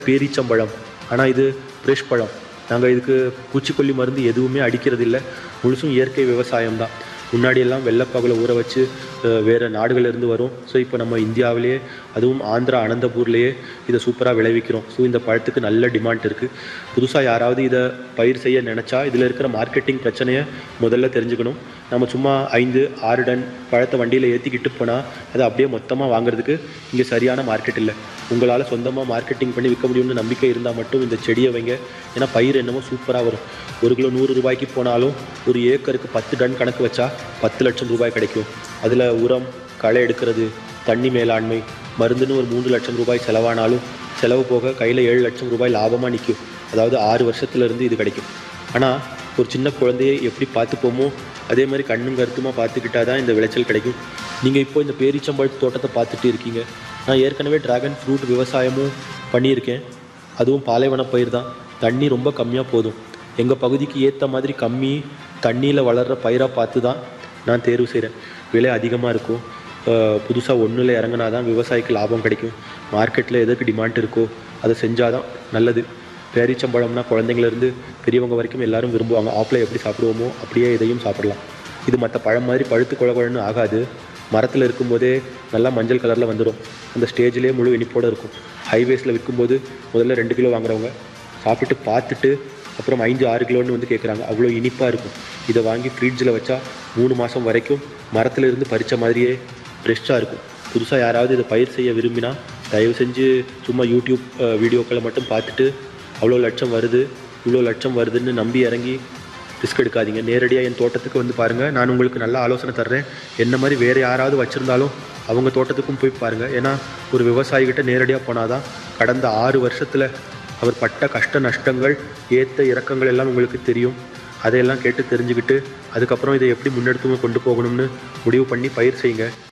பேரீச்சம்பழம் ஆனால் இது ஃப்ரெஷ் பழம் நாங்கள் இதுக்கு பூச்சிக்கொல்லி மருந்து எதுவுமே அடிக்கிறது இல்லை முழுசும் இயற்கை விவசாயம் தான் முன்னாடியெல்லாம் வெள்ளப்பாகுல ஊற வச்சு அஹ், வேறு நாடுகள்லேருந்து வரும் ஸோ இப்போ நம்ம இந்தியாவிலேயே அதுவும் ஆந்திரா அனந்தபூர்லேயே இதை சூப்பராக விளைவிக்கிறோம் ஸோ இந்த பழத்துக்கு நல்ல டிமாண்ட் இருக்குது புதுசாக யாராவது இதை பயிர் செய்ய நினச்சா இதில் இருக்கிற மார்க்கெட்டிங் பிரச்சனையை முதல்ல தெரிஞ்சுக்கணும் நம்ம சும்மா ஐந்து ஆறு டன் பழத்தை வண்டியில் ஏற்றிக்கிட்டு போனால் அதை அப்படியே மொத்தமாக வாங்குறதுக்கு இங்கே சரியான மார்க்கெட் இல்லை உங்களால் சொந்தமாக மார்க்கெட்டிங் பண்ணி விற்க முடியும்னு நம்பிக்கை இருந்தால் மட்டும் இந்த செடியை வைங்க ஏன்னா பயிர் என்னமோ சூப்பராக வரும் ஒரு கிலோ நூறு ரூபாய்க்கு போனாலும் ஒரு ஏக்கருக்கு பத்து டன் கணக்கு வச்சா பத்து லட்சம் ரூபாய் கிடைக்கும் அதில் உரம் களை எடுக்கிறது தண்ணி மேலாண்மை மருந்துன்னு ஒரு மூன்று லட்சம் ரூபாய் செலவானாலும் செலவு போக கையில் ஏழு லட்சம் ரூபாய் லாபமாக நிற்கும் அதாவது ஆறு வருஷத்துலேருந்து இது கிடைக்கும் ஆனால் ஒரு சின்ன குழந்தையை எப்படி பார்த்துப்போமோ அதே மாதிரி கண்ணும் கருத்துமாக பார்த்துக்கிட்டா தான் இந்த விளைச்சல் கிடைக்கும் நீங்கள் இப்போ இந்த பேரீச்சம்பழ தோட்டத்தை பார்த்துட்டு இருக்கீங்க நான் ஏற்கனவே டிராகன் ஃப்ரூட் விவசாயமும் பண்ணியிருக்கேன் அதுவும் பாலைவன பயிர் தான் தண்ணி ரொம்ப கம்மியாக போதும் எங்கள் பகுதிக்கு ஏற்ற மாதிரி கம்மி தண்ணியில் வளர்கிற பயிராக பார்த்து தான் நான் தேர்வு செய்கிறேன் விலை அதிகமாக இருக்கும் புதுசாக ஒன்றில் இறங்கினா தான் விவசாயிக்கு லாபம் கிடைக்கும் மார்க்கெட்டில் எதுக்கு டிமாண்ட் இருக்கோ அதை செஞ்சால் தான் நல்லது பேரீச்சம்பழம்னா குழந்தைங்கள்லேருந்து பெரியவங்க வரைக்கும் எல்லாரும் விரும்புவாங்க ஆப்பில் எப்படி சாப்பிடுவோமோ அப்படியே இதையும் சாப்பிடலாம் இது மற்ற பழம் மாதிரி பழுத்து குழ குழன்னு ஆகாது மரத்தில் இருக்கும்போதே நல்லா மஞ்சள் கலரில் வந்துடும் அந்த ஸ்டேஜ்லேயே முழு இனிப்போடு இருக்கும் ஹைவேஸில் விற்கும்போது முதல்ல ரெண்டு கிலோ வாங்குறவங்க சாப்பிட்டு பார்த்துட்டு அப்புறம் ஐந்து ஆறு கிலோன்னு வந்து கேட்குறாங்க அவ்வளோ இனிப்பாக இருக்கும் இதை வாங்கி ஃப்ரிட்ஜில் வச்சா மூணு மாதம் வரைக்கும் மரத்துல இருந்து பறித்த மாதிரியே ஃப்ரெஷ்ஷாக இருக்கும் புதுசாக யாராவது இதை பயிர் செய்ய விரும்பினா தயவு செஞ்சு சும்மா யூடியூப் அஹ், வீடியோக்களை மட்டும் பார்த்துட்டு அவ்வளோ லட்சம் வருது இவ்வளோ லட்சம் வருதுன்னு நம்பி இறங்கி ரிஸ்க் எடுக்காதீங்க நேரடியாக என் தோட்டத்துக்கு வந்து பாருங்கள் நான் உங்களுக்கு நல்ல ஆலோசனை தர்றேன் என்ன மாதிரி வேறு யாராவது வச்சுருந்தாலும் அவங்க தோட்டத்துக்கும் போய் பாருங்கள் ஏன்னா ஒரு விவசாயிகிட்ட நேரடியாக போனாதான் கடந்த ஆறு வருஷத்தில் அவர் பட்ட கஷ்ட நஷ்டங்கள் ஏற்ற இறக்கங்கள் எல்லாம் உங்களுக்கு தெரியும் அதையெல்லாம் கேட்டு தெரிஞ்சுக்கிட்டு அதுக்கப்புறம் இதை எப்படி முன்னெடுத்து கொண்டு போகணும்னு முடிவு பண்ணி பயிர் செய்யுங்க